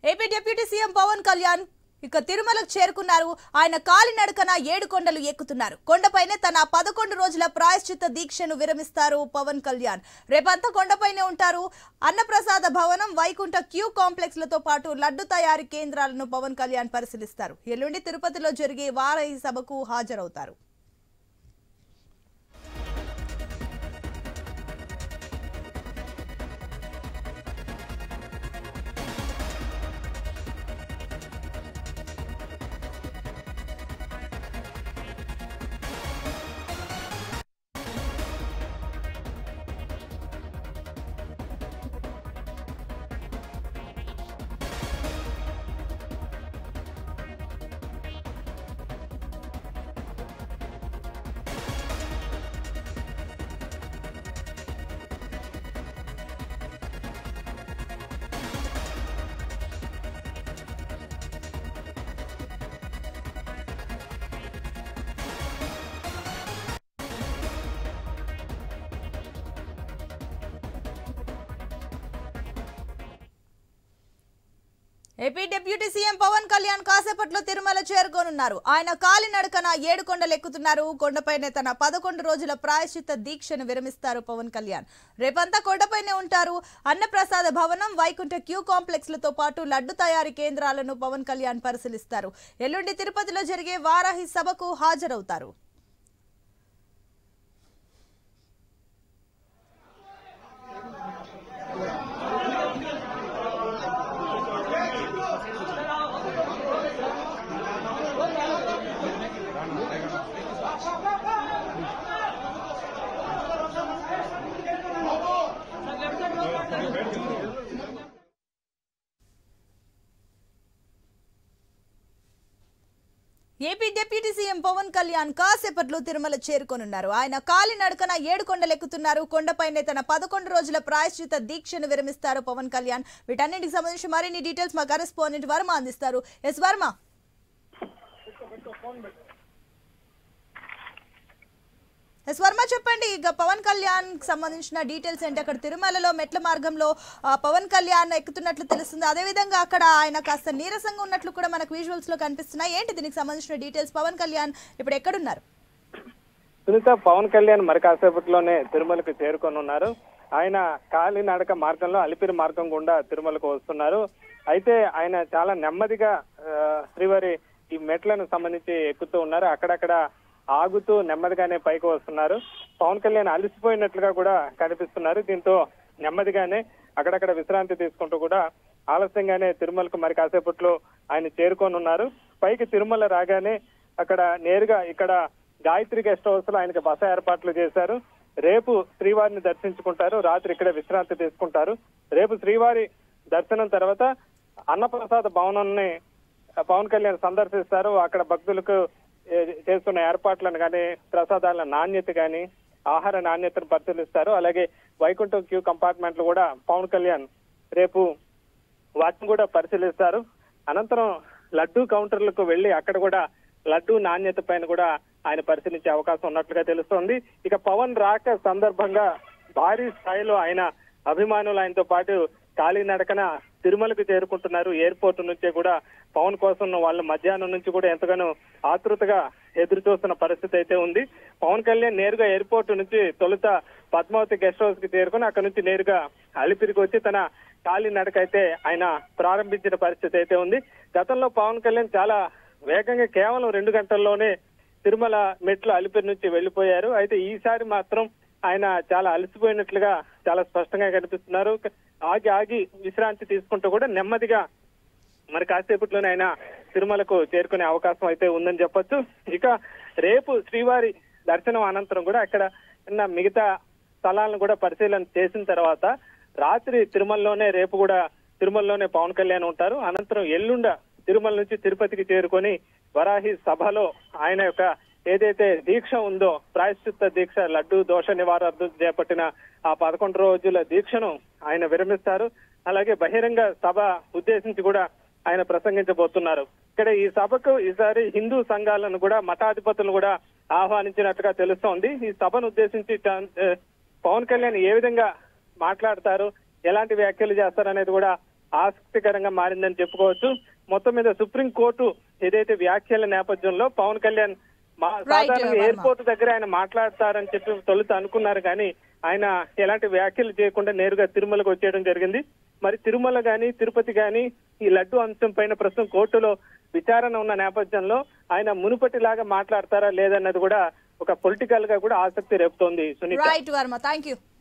AP deputy CM Pawan Kalyan ఇక తిరుమలకు చేరుకున్నారు ఆయన కాలినడకన ఏడు కొండలు ఎక్కుతున్నారు కొండపైనే తన పదకొండు రోజుల ప్రాయశ్చిత్త దీక్షను విరమిస్తారు పవన్ కళ్యాణ్ రేపంతా కొండపైనే ఉంటారు అన్నప్రసాద భవనం వైకుంఠ క్యూ కాంప్లెక్స్ లతో పాటు లడ్డు తయారీ కేంద్రాలను పవన్ కళ్యాణ్ పరిశీలిస్తారు ఎల్లుండి తిరుపతిలో జరిగే వారాహి సభకు హాజరవుతారు AP deputy CM Pawan Kalyan కాసేపట్లో తిరుమల చేరుకోనున్నారు ఆయన కాలినడకన ఏడు కొండలు ఎక్కుతున్నారు కొండపైనే తన పదకొండు రోజుల ప్రాయశ్చిత్త దీక్షను విరమిస్తారు పవన్ కళ్యాణ్ రేపంతా కొండపైనే ఉంటారు అన్నప్రసాద భవనం వైకుంఠ క్యూ కాంప్లెక్స్ లతో పాటు లడ్డు తయారీ కేంద్రాలను పవన్ కళ్యాణ్ పరిశీలిస్తారు ఎల్లుండి తిరుపతిలో జరిగే వారాహి సభకు హాజరవుతారు AP deputy CM Pawan Kalyan కాసేపట్లో తిరుమల చేరుకోనున్నారు ఆయన కాలినడకన ఏడు కొండలు ఎక్కుతున్నారు కొండపైనే తన పదకొండు రోజుల ప్రాయశ్చిత దీక్షను విరమిస్తారు పవన్ కళ్యాణ్ వీటన్నిటికి సంబంధించి మరిన్ని డీటెయిల్స్ మా కరెస్పాండెంట్ వర్మ అందిస్తారు ఎస్ వర్మ ఎస్ వర్మ చెప్పండి ఇక పవన్ కళ్యాణ్ సంబంధించిన డీటెయిల్స్ ఏంటి అక్కడ తిరుమలలో మెట్ల మార్గంలో ఆ, పవన్ కళ్యాణ్ ఎక్కుతున్నట్లు తెలుస్తుంది అదేవిధంగా అక్కడ ఆయన కాస్త నీరసంగా ఉన్నట్లు కూడా మనకు విజువల్స్ లో కనిపిస్తున్నాయి ఏంటి దీనికి సంబంధించిన డీటెయిల్స్ పవన్ కళ్యాణ్ ఇప్పుడు ఎక్కడున్నారు సునీత పవన్ కళ్యాణ్ మరి కాసేపట్లోనే తిరుమలకు చేరుకొని ఉన్నారు ఆయన కాలినడక మార్గంలో అలిపిరి మార్గం గుండా తిరుమలకు వస్తున్నారు అయితే ఆయన చాలా నెమ్మదిగా ఆ, శ్రీవారి ఈ మెట్లను సంబంధించి ఎక్కుతూ ఉన్నారు అక్కడక్కడ ఆగుతూ నెమ్మదిగానే పైకి వస్తున్నారు పవన్ కళ్యాణ్ అలసిపోయినట్లుగా కూడా కనిపిస్తున్నారు దీంతో నెమ్మదిగానే అక్కడక్కడ విశ్రాంతి తీసుకుంటూ కూడా ఆలస్యంగానే తిరుమలకు మరి కాసేపట్లో ఆయన చేరుకొని ఉన్నారు పైకి తిరుమల రాగానే అక్కడ నేరుగా ఇక్కడ గాయత్రి గెస్ట్ హౌస్ లో ఆయనకి బస ఏర్పాట్లు చేశారు రేపు శ్రీవారిని దర్శించుకుంటారు రాత్రి ఇక్కడ విశ్రాంతి తీసుకుంటారు రేపు శ్రీవారి దర్శనం తర్వాత అన్నప్రసాద భవనాన్ని పవన్ కళ్యాణ్ సందర్శిస్తారు అక్కడ భక్తులకు ఏ, చేస్తున్న ఏర్పాట్లను కానీ ప్రసాదాల నాణ్యత కానీ ఆహార నాణ్యతను పరిశీలిస్తారు అలాగే వైకుంఠం క్యూ కంపార్ట్మెంట్లు కూడా పవన్ కళ్యాణ్ రేపు వాటిని కూడా పరిశీలిస్తారు అనంతరం లడ్డూ కౌంటర్లకు వెళ్లి అక్కడ కూడా లడ్డూ నాణ్యత పైన కూడా ఆయన పరిశీలించే అవకాశం ఉన్నట్లుగా తెలుస్తోంది ఇక పవన్ రాక సందర్భంగా భారీ స్థాయిలో ఆయన అభిమానులు ఆయనతో పాటు కాలినడకన తిరుమలకు చేరుకుంటున్నారు ఎయిర్పోర్ట్ నుంచే కూడా పవన్ కోసం వాళ్ళు మధ్యాహ్నం నుంచి కూడా ఎంతగానో ఆతృతగా ఎదురు చూస్తున్న పరిస్థితి అయితే ఉంది పవన్ కళ్యాణ్ నేరుగా ఎయిర్పోర్ట్ నుంచి తొలుత పద్మావతి గెస్ట్ హౌస్ కి చేరుకుని అక్కడ నుంచి నేరుగా అలిపిరికి వచ్చి తన కాలి నడక అయితే ఆయన ప్రారంభించిన పరిస్థితి అయితే ఉంది గతంలో పవన్ కళ్యాణ్ చాలా వేగంగా కేవలం రెండు గంటల్లోనే తిరుమల మెట్లు అలిపిరి నుంచి వెళ్లిపోయారు అయితే ఈసారి మాత్రం ఆయన చాలా అలసిపోయినట్లుగా చాలా స్పష్టంగా కనిపిస్తున్నారు ఆగి ఆగి విశ్రాంతి తీసుకుంటూ కూడా నెమ్మదిగా మరి కాసేపట్లోనే ఆయన తిరుమలకు చేరుకునే అవకాశం అయితే ఉందని చెప్పొచ్చు ఇక రేపు శ్రీవారి దర్శనం అనంతరం కూడా అక్కడ ఉన్న మిగతా స్థలాలను కూడా పరిశీలన చేసిన తర్వాత రాత్రి తిరుమలలోనే రేపు కూడా తిరుమలలోనే పవన్ కళ్యాణ్ ఉంటారు అనంతరం ఎల్లుండ తిరుమల నుంచి తిరుపతికి చేరుకొని వరాహి సభలో ఆయన యొక్క ఏదైతే దీక్ష ఉందో ప్రాయశ్చిత్త దీక్ష లడ్డు దోష నివారణకు చేపట్టిన ఆ పదకొండు రోజుల దీక్షను ఆయన విరమిస్తారు అలాగే బహిరంగ సభ ఉద్దేశించి కూడా ఆయన ప్రసంగించబోతున్నారు ఇక్కడ ఈ సభకు ఈసారి హిందూ సంఘాలను కూడా మఠాధిపతులను కూడా ఆహ్వానించినట్టుగా తెలుస్తోంది ఈ సభను ఉద్దేశించి చ- ఏ, పవన్ కళ్యాణ్ ఏ విధంగా మాట్లాడతారు ఎలాంటి వ్యాఖ్యలు చేస్తారు అనేది కూడా ఆసక్తికరంగా మారిందని చెప్పుకోవచ్చు మొత్తం మీద సుప్రీం కోర్టు ఏదైతే వ్యాఖ్యల నేపథ్యంలో పవన్ కళ్యాణ్ మా సాధారణంగా వర్మ. ఎయిర్పోర్ట్ దగ్గర ఆయన మాట్లాడతారని చెప్పి తొలుత అనుకున్నారు కానీ ఆయన ఎలాంటి వ్యాఖ్యలు చేయకుండా నేరుగా తిరుమలకు వచ్చేయడం జరిగింది మరి తిరుమల గాని తిరుపతి గాని ఈ లడ్డు అంశం పైన ప్రస్తుతం కోర్టులో విచారణ ఉన్న నేపథ్యంలో ఆయన మునుపటిలాగా మాట్లాడతారా లేదన్నది కూడా ఒక పొలిటికల్ గా కూడా ఆసక్తి రేపుతోంది Sunitha right Varma thank you